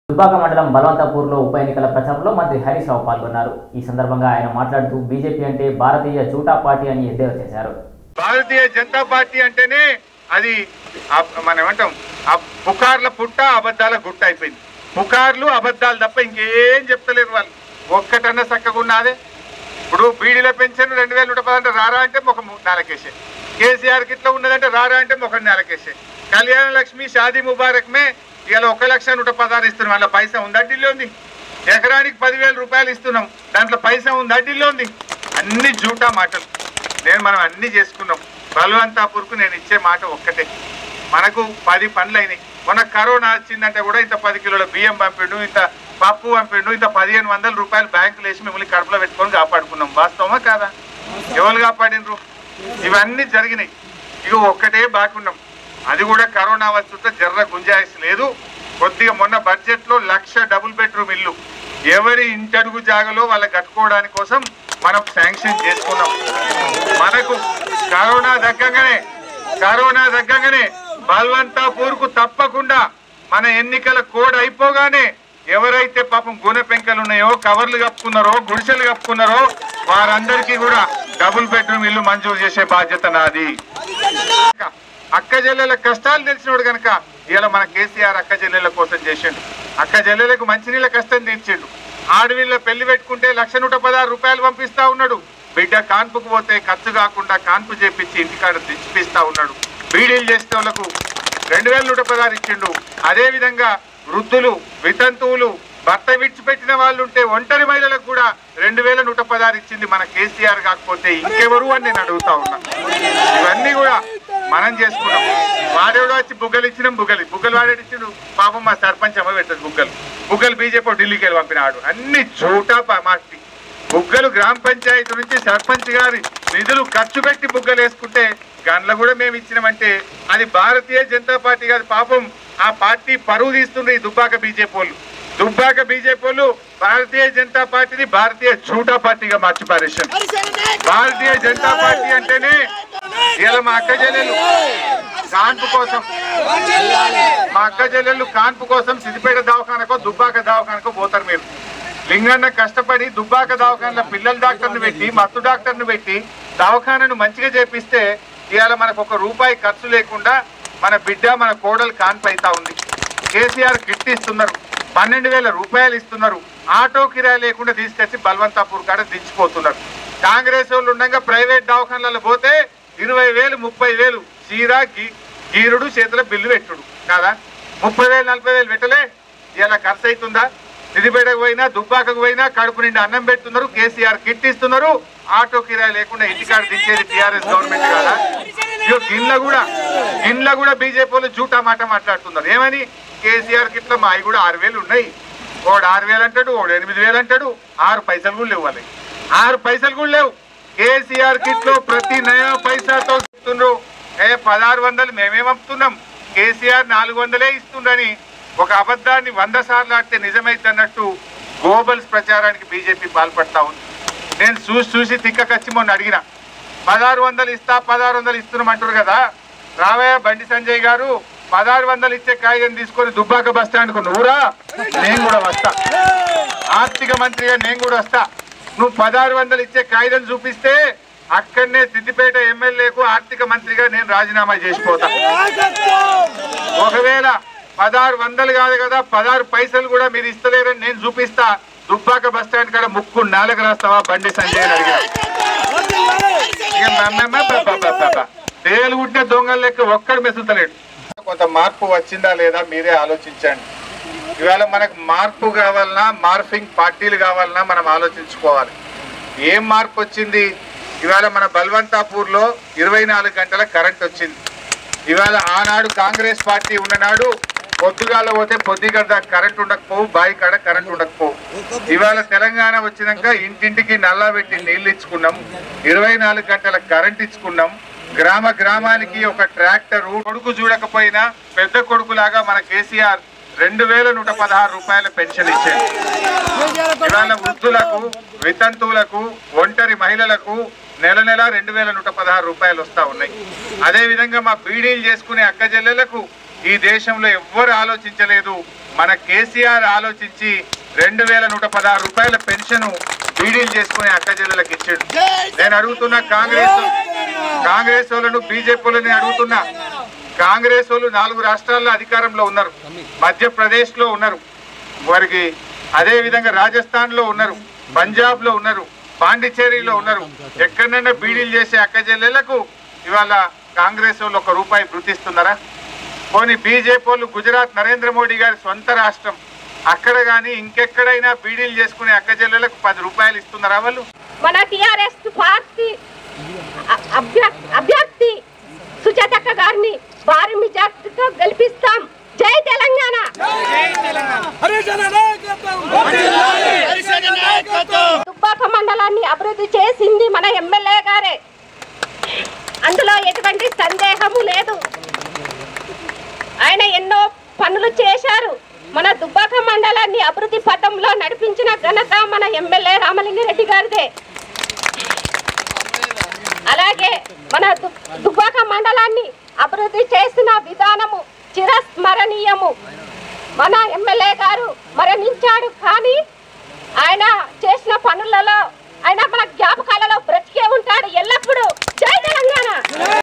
దుబ్బాక మండలం బలవంతపూర్లో ఉప ఎన్నికల ప్రచారంలో మంత్రి హరీష్ రావు పాల్గొన్నారు ఈ సందర్భంగా ఆయన మాట్లాడుతూ బీజేపీ అంటే భారతీయ జూటా పార్టీ అని ఎద్దేవా చేశారు భారతీయ జనతా పార్టీ అంటేనే అది ఆ- మనం ఏమంటాం ఆ పుకార్ల పుట్ట అబద్ధాల గుట్ట అయిపోయింది పుకార్లు అబద్ధాలు తప్ప ఇంకేం చెప్తలేరు వాళ్ళు ఒక్కటన్నా చక్కగా ఉన్నదే ఇప్పుడు బీడీల పెన్షన్ రెండు వేల నూట పదంటే రారా అంటే ఒక నెలకేసే కేసీఆర్ కి ఇట్లా ఉన్నదంటే రారా అంటే ఒక నెలకేసే కళ్యాణ లక్ష్మి షాదీ ముబారక్ మే ఇలా ఒక లక్ష నూట పదహారు ఇస్తున్నాం అలా పైసా ఉందా ఢిల్లీ ఉంది ఎకరానికి పదివేల రూపాయలు ఇస్తున్నాం దాంట్లో పైసా ఉందా ఢిల్లీ ఉంది అన్ని జూటా మాటలు నేను మనం అన్ని చేసుకున్నాం బలవంతాపూర్కు నేను ఇచ్చే మాట ఒక్కటే మనకు పది పనులు అయినాయి మొన్న కరోనా వచ్చిందంటే కూడా ఇంత పది కిలోల బియ్యం పంపిండు ఇంత పప్పు పంపిండు ఇంత పదిహేను వందల రూపాయలు బ్యాంకులు వేసి మిమ్మల్ని కడుపులో పెట్టుకొని కాపాడుకున్నాం వాస్తవమా కాదా ఎవరు కాపాడినరు ఇవన్నీ జరిగినాయి ఇక ఒక్కటే బాగున్నాం అది కూడా కరోనా వస్తుంటే జర్ర గుంజాయిస్ లేదు కొద్దిగా మొన్న బడ్జెట్ లో లక్ష డబుల్ బెడ్రూమ్ ఇల్లు ఎవరి ఇంటడుగు జాగలో వాళ్ళకి కట్టుకోవడానికి కోసం మనం శాంక్షన్ చేసుకున్నాం మనకు కరోనా దగ్గగానే కరోనా దగ్గగానే బల్వంతాపూర్ కు తప్పకుండా మన ఎన్నికల కోడ్ అయిపోగానే ఎవరైతే పాపం గూనె పెంకలు ఉన్నాయో కవర్లు కప్పుకున్నారో గుడిసెలు కప్పుకున్నారో వారందరికీ కూడా డబుల్ బెడ్రూమ్ ఇల్లు మంజూరు చేసే బాధ్యత నాది అక్క చెల్లెల కష్టాలు తెలిసినోడు కనుక ఇలా మన కేసీఆర్ అక్క చెల్లెల కోసం చేసిండు అక్క చెల్లెలకు మంచినీళ్ళ కష్టం తీర్చిండు ఆడవిళ్ళ పెళ్లి పెట్టుకుంటే లక్ష నూట పదహారు రూపాయలు పంపిస్తా ఉన్నాడు బిడ్డ కాన్పుకు పోతే ఖర్చు కాకుండా కాన్పు చేపించి ఇంటికాడ తెచ్చిపిస్తా ఉన్నాడు బీడీలు చేసిన వాళ్ళకు రెండు వేల నూట పదహారు ఇచ్చిండు అదే విధంగా వృద్ధులు వితంతువులు భర్త విడిచిపెట్టిన వాళ్ళు ఉంటే ఒంటరి మహిళలకు కూడా రెండు వేల నూట పదహారు ఇచ్చింది మన కేసీఆర్ కాకపోతే ఇంకెవరు అని నేను అడుగుతా ఉన్నా ఇవన్నీ కూడా మనం చేసుకున్నాం వాడేవాడు వచ్చి బుగ్గలు ఇచ్చినాం బుగ్గలు బుగ్గలు వాడేది ఇచ్చిండు పాపం మా సర్పంచ్ అమ్మ పెట్టదు బుగ్గలు బుగ్గలు బీజేపీ ఢిల్లీకి వెళ్ళి పంపినాడు అన్ని చోటా మాటి బుగ్గలు గ్రామ పంచాయతీ నుంచి సర్పంచ్ గారి నిధులు ఖర్చు పెట్టి బుగ్గలు వేసుకుంటే గన్ల కూడా మేము ఇచ్చినామంటే అది భారతీయ జనతా పార్టీ కాదు పాపం ఆ పార్టీ పరువు తీస్తుండ్రు ఈ దుబ్బాక బీజేపీ వాళ్ళు దుబ్బాక బీజేపీ వాళ్ళు భారతీయ జనతా పార్టీని భారతీయ ఛూటా పార్టీగా మార్చి పారేశారు భారతీయ జనతా పార్టీ అంటేనే ఇలా మా అక్క చెల్లెలు కాన్పు కోసం మా అక్క చెల్లెళ్ళు కాన్పు కోసం సిద్దిపేట దవాఖానకో దుబ్బాక దవాఖానకో పోతారు మీరు లింగన్న కష్టపడి దుబ్బాక దవాఖానలో పిల్లల డాక్టర్ని పెట్టి మత్తు డాక్టర్ని పెట్టి దవాఖానను మంచిగా చేపిస్తే ఇవాళ మనకు ఒక రూపాయి ఖర్చు లేకుండా మన బిడ్డ మన కోడలు కాన్పు అవుతా ఉంది కేసీఆర్ కిట్ ఇస్తున్నారు పన్నెండు వేల రూపాయలు ఇస్తున్నారు ఆటో కిరాయి లేకుండా తీసుకొచ్చి బల్వంతాపూర్ కాడ దించిపోతున్నారు కాంగ్రెస్ వాళ్ళు ఉండగా ప్రైవేట్ దవాఖానలలో పోతే ఇరవై వేలు ముప్పై వేలు చీర గీ- గీరుడు చేతుల బిల్లు పెట్టుడు కాదా ముప్పై వేలు నలభై వేలు పెట్టలే ఇలా ఖర్చు అవుతుందా సిద్దిపేటకు పోయినా దుబ్బాకకు పోయినా కడుపు నిండా అన్నం పెడుతున్నారు కేసీఆర్ కిట్ ఇస్తున్నారు ఆటో కిరాయి లేకుండా ఇంటికాడ దించేది టీఆర్ఎస్ గవర్నమెంట్ కదా ఇగో గిన్నెల కూడా గిన్నెల కూడా బీజేపీ వాళ్ళు జూటా మాట మాట్లాడుతున్నారు ఏమని కేసీఆర్ కిట్ల మావి కూడా ఆరు వేలు ఉన్నాయి ఓడు ఆరు వేలు అంటాడు ఓడు ఎనిమిది వేలు అంటాడు ఆరు పైసలు కూడా లేవు వాళ్ళకి ఆరు పైసలు కూడా లేవు కేసీఆర్ కిట్ లో ప్రతి నయా పైసాతో ఇస్తుండ్రు ఏ పదహారు వందలు మేమే పంపుతున్నాం కేసీఆర్ నాలుగు వందలే ఇస్తుండని ఒక అబద్ధాన్ని వంద సార్లు ఆడితే నిజమైతే అన్నట్టు గోబల్స్ ప్రచారానికి బీజేపీ పాల్పడతా ఉంది నేను చూసి చూసి తిక్కకచ్చి మొన్న అడిగిన పదహారు వందలు ఇస్తా పదహారు వందలు ఇస్తున్నాం అంటారు కదా రావయ్య బండి సంజయ్ గారు పదహారు వందలు ఇచ్చే కాగితం తీసుకొని దుబ్బాక బస్ స్టాండ్ కు నువ్వురా నేను కూడా వస్తా ఆర్థిక మంత్రిగా నేను కూడా వస్తా నువ్వు పదహారు వందలు ఇచ్చే కాగితం చూపిస్తే అక్కడనే సిద్దిపేట ఎమ్మెల్యేకు ఆర్థిక మంత్రిగా నేను రాజీనామా చేసిపోతా ఒకవేళ పదహారు వందలు కాదు కదా పదహారు పైసలు కూడా మీరు ఇస్తలేరని నేను చూపిస్తా దుబ్బాక బస్ స్టాండ్ కాడ ముక్కు నాలుగు రాస్తావా బండి సంజయ్ అని అడిగా ఇక నమ్మమ్మ బ- బ- బ- బ- బ. తేలు ఉంటే దొంగల లెక్క ఒక్కడు మెసులుతలేడు కొంత మార్పు వచ్చిందా లేదా మీరే ఆలోచించండి ఇవాళ మనకు మార్పు కావాలన్నా మార్ఫింగ్ పార్టీలు కావాలన్నా మనం ఆలోచించుకోవాలి ఏం మార్పు వచ్చింది ఇవాళ మన బల్వంతాపూర్లో ఇరవై నాలుగు గంటల కరెంట్ వచ్చింది ఇవాళ ఆనాడు కాంగ్రెస్ పార్టీ ఉన్ననాడు పొద్దుగాల పోతే పొద్దుగడ దాకా కరెంట్ ఉండకపోవు బావి కాడ కరెంట్ ఉండకపోవు ఇవాళ తెలంగాణ వచ్చినాక ఇంటింటికి నల్లా పెట్టి నీళ్లు ఇచ్చుకున్నాం ఇరవై నాలుగు గంటల కరెంట్ ఇచ్చుకున్నాం గ్రామ గ్రామానికి ఒక ట్రాక్టర్ కొడుకు చూడకపోయినా పెద్ద కొడుకులాగా మన కేసీఆర్ రెండు వేల నూట పదహారు రూపాయల పెన్షన్ ఇచ్చారు ఇవాళ వృద్ధులకు వితంతువులకు ఒంటరి మహిళలకు నెల నెల రెండు వేల నూట పదహారు రూపాయలు వస్తా ఉన్నాయి అదే విధంగా మా బీడీలు చేసుకునే అక్క చెల్లెలకు ఈ దేశంలో ఎవ్వరు ఆలోచించలేదు మన కేసీఆర్ ఆలోచించి రెండు వేల నూట పదహారు రూపాయల పెన్షన్ బీడీలు చేసుకునే అక్క చెల్లెలకు ఇచ్చాడు నేను అడుగుతున్నా కాంగ్రెస్ కాంగ్రెస్ వాళ్ళను బీజేపీ వాళ్ళని అడుగుతున్నా కాంగ్రెస్ వాళ్ళు నాలుగు రాష్ట్రాల్లో అధికారంలో ఉన్నారు మధ్యప్రదేశ్ లో ఉన్నారు వారికి అదే విధంగా రాజస్థాన్ లో ఉన్నారు పంజాబ్ లో ఉన్నారు పాండిచ్చేరిలో ఉన్నారు ఎక్కడైనా బీడీలు చేసే అక్క చెల్లెళ్లకు ఇవాళ కాంగ్రెస్ వాళ్ళు ఒక రూపాయి గుర్తిస్తున్నారా పోనీ బీజేపీ వాళ్ళు గుజరాత్ నరేంద్ర మోడీ గారి సొంత రాష్ట్రం అక్కడ కానీ ఇంకెక్కడైనా బీడీలు చేసుకునే అక్క చెల్లెలకు పది రూపాయలు ఇస్తున్నారా వాళ్ళు మన టిఆర్ఎస్ పార్టీ అ- అభ్య- అభ్యర్థి సుజాతక్క గారిని భారీ మెజార్టీతో గెలిపిస్తాం జై తెలంగాణ దుబ్బాక మండలాన్ని అభివృద్ధి చేసింది మన ఎమ్మెల్యే గారే అందులో ఎటువంటి సందేహము లేదు ఆయన ఎన్నో పనులు చేశారు మన దుబ్బాక మండలాన్ని అభివృద్ధి పథంలో నడిపించిన ఘనత మన ఎమ్మెల్యే రామలింగారెడ్డి గారిదే అలాగే మన దు- దుబ్బాక మండలాన్ని అభివృద్ధి చేసిన విధానము చిరస్మరణీయము మన ఎమ్మెల్యే గారు మరణించాడు కానీ ఆయన చేసిన పనులలో ఆయన మన